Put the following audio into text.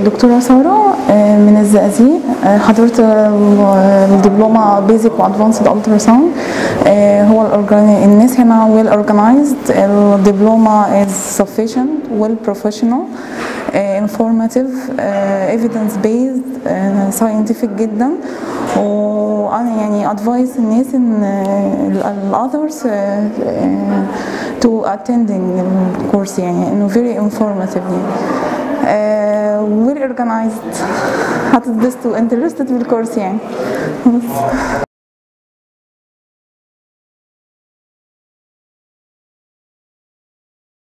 دكتورة سارة آه، من الزقازيق آه، حضرت آه، الدبلومة بيزك وادفانسد الترا ساوند هو الأورجاني- الناس هنا ويل اورجنايزد الدبلومة از sufficient ويل بروفيشنال انفورماتيف ايفيدنس بيزد ساينتفك جدا وانا يعني ادفايس الناس ان الاذرز تو attending الكورس يعني انه very informative يعني uh, we're organized هتتبسطوا interested بالكورس يعني بس